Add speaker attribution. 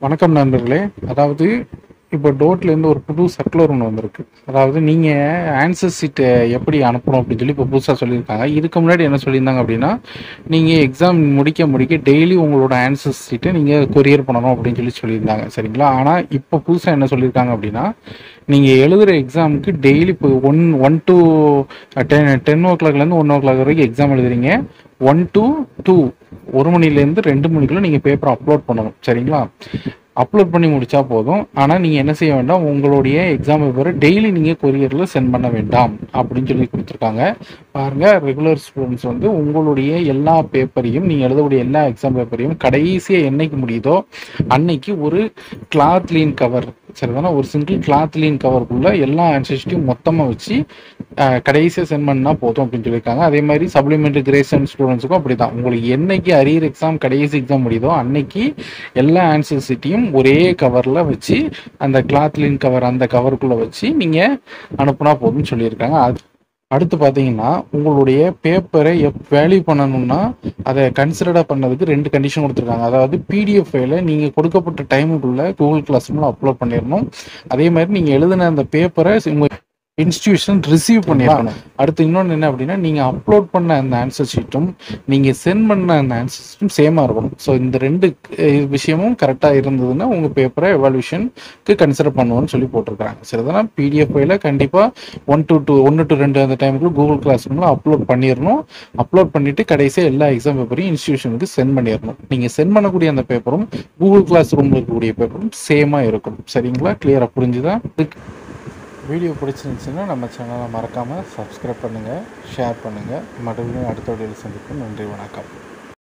Speaker 1: வணக்கம் நண்பர்களே அதாவது இப்போ டோட்லேருந்து ஒரு புது சர்க்குலர் ஒன்று வந்திருக்கு அதாவது நீங்கள் ஆன்சர் சீட்டை எப்படி அனுப்பணும் அப்படின்னு சொல்லி இப்போ புதுசாக சொல்லியிருக்காங்க இதுக்கு முன்னாடி என்ன சொல்லியிருந்தாங்க அப்படின்னா நீங்கள் எக்ஸாம் முடிக்க முடிக்க டெய்லி உங்களோட ஆன்சர் சீட்டை நீங்கள் கொரியர் பண்ணணும் அப்படின்னு சொல்லி சொல்லியிருந்தாங்க சரிங்களா ஆனால் இப்போ புதுசாக என்ன சொல்லியிருக்காங்க அப்படின்னா நீங்கள் எழுதுகிற எக்ஸாமுக்கு டெய்லி இப்போ one one to ten ten ஓ கிளாக்லேருந்து ஒன் ஓ கிளாக் வரைக்கும் எக்ஸாம் எழுதுறீங்க ஒன் டு டூ ஒரு மணிலேருந்து ரெண்டு மணிக்குள்ள நீங்கள் பேப்பர் அப்லோட் பண்ணணும் சரிங்களா அப்லோட் பண்ணி முடிச்சா போதும் ஆனால் நீங்கள் என்ன செய்ய வேண்டாம் உங்களுடைய எக்ஸாம் பேப்பரை டெய்லி நீங்கள் கொரியரில் சென்ட் பண்ண வேண்டாம் அப்படின்னு சொல்லி கொடுத்துருக்காங்க பாருங்க ரெகுலர் ஸ்டூடெண்ட்ஸ் வந்து உங்களுடைய எல்லா பேப்பரையும் நீங்கள் எழுதக்கூடிய எல்லா எக்ஸாம் பேப்பரையும் கடைசியாக என்னைக்கு முடியுதோ அன்னைக்கு ஒரு கிளாத் லீன் கவர் சரிதானே ஒரு சிங்கிள் கிளாத் லீன் கவருக்குள்ள எல்லா ஆன்சர்ஸ்டையும் மொத்தமாக வச்சு கடைசியாக சென்ட் பண்ணால் போதும் அப்படின்னு சொல்லியிருக்காங்க அதே மாதிரி சப்ளிமெண்ட்ரி கிரேசன் ஸ்டூடெண்ட்ஸுக்கும் அப்படி தான் உங்களுக்கு என்னைக்கு அரியர் எக்ஸாம் கடைசி எக்ஸாம் முடியுதோ அன்னைக்கு எல்லா ஆன்சர் சீட்டையும் ஒரே கவரில் வச்சு அந்த கிளாத் லீன் கவர் அந்த கவருக்குள்ளே வச்சு நீங்கள் அனுப்புனா போதும்னு சொல்லியிருக்காங்க அது அடுத்து பார்த்தீங்கன்னா உங்களுடைய பேப்பரை எப் வேல்யூ பண்ணணும்னா அதை கன்சிடராக பண்ணதுக்கு ரெண்டு கண்டிஷன் கொடுத்துருக்காங்க அதாவது பிடிஎஃப் ஃபைலை நீங்கள் கொடுக்கப்பட்ட டைமுக்குள்ளே கூகுள் கிளாஸ் ரூமில் அப்லோட் பண்ணிடணும் அதே மாதிரி நீங்கள் எழுதின அந்த பேப்பரை உங்கள் இன்ஸ்டியூஷன் ரிசீவ் பண்ணிடணும் அடுத்து இன்னொன்று என்ன அப்படின்னா நீங்கள் அப்லோட் பண்ண அந்த ஆன்சர் ஷீட்டும் நீங்கள் சென்ட் பண்ண அந்த ஆன்சர் ஷீட்டும் சேமாக இருக்கணும் ஸோ இந்த ரெண்டு அஹ், விஷயமும் கரெக்டாக இருந்ததுன்னா உங்கள் பேப்பரை எவால்யூஷனுக்கு கன்சிடர் பண்ணுவோன்னு சொல்லி போட்டிருக்காங்க சரிதானா பிடிஎஃப் ஃபைல கண்டிப்பாக ஒன் டு டூ ஒன்று டு ரெண்டு அந்த டைமுக்கு கூகுள் கிளாஸ் ரூமில் அப்லோட் பண்ணிடணும் அப்லோட் பண்ணிட்டு கடைசியாக எல்லா எக்ஸாம் பேப்பரையும் இன்ஸ்டியூஷனுக்கு சென்ட் பண்ணிடணும் நீங்கள் சென்ட் பண்ணக்கூடிய அந்த பேப்பரும் கூகுள் கிளாஸ் ரூமில் இருக்கக்கூடிய பேப்பரும் சேமாக இருக்கும் சரிங்களா கிளியராக புரிஞ்சுதா இதுக்கு வீடியோ பிடிச்சிருந்துச்சுன்னா நம்ம சேனலை மறக்காமல் சப்ஸ்கிரைப் பண்ணுங்கள் ஷேர் பண்ணுங்கள் மறுபடியும் அடுத்த வீடியோவில் சந்திப்போம் நன்றி வணக்கம்